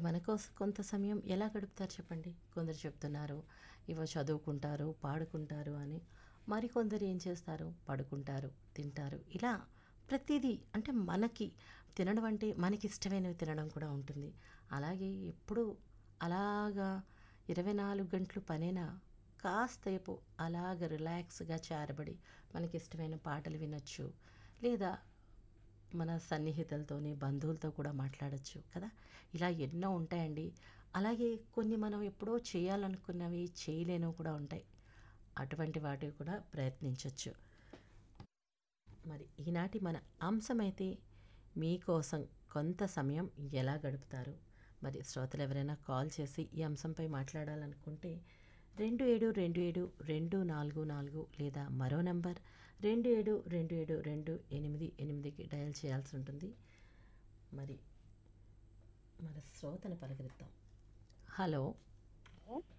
మన కోసం కొంత సమయం ఎలా గడుపుతారు చెప్పండి కొందరు చెప్తున్నారు ఇవో చదువుకుంటారు పాడుకుంటారు అని మరికొందరు ఏం చేస్తారు పడుకుంటారు తింటారు ఇలా ప్రతిదీ అంటే మనకి తినడం అంటే మనకి ఇష్టమైనవి తినడం కూడా ఉంటుంది అలాగే ఎప్పుడు అలాగా ఇరవై నాలుగు గంటలు పనేనా కాస్తసేపు అలాగ రిలాక్స్గా చారబడి మనకి ఇష్టమైన పాటలు వినొచ్చు లేదా మన సన్నిహితులతోని బంధువులతో కూడా మాట్లాడచ్చు కదా ఇలా ఎన్నో ఉంటాయండి అలాగే కొన్ని మనం ఎప్పుడో చేయాలనుకున్నవి చేయలేనివి కూడా ఉంటాయి అటువంటి వాటివి కూడా ప్రయత్నించవచ్చు మరి ఈనాటి మన అంశమైతే మీకోసం కొంత సమయం ఎలా గడుపుతారు మరి శ్రోతలు ఎవరైనా కాల్ చేసి ఈ అంశంపై మాట్లాడాలనుకుంటే రెండు ఏడు రెండు ఏడు రెండు నాలుగు నాలుగు లేదా మరో నంబర్ రెండు ఏడు రెండు ఏడు రెండు ఎనిమిది ఎనిమిదికి డయల్ చేయాల్సి ఉంటుంది మరి మన శ్రోతను పలకరిద్దాం హలో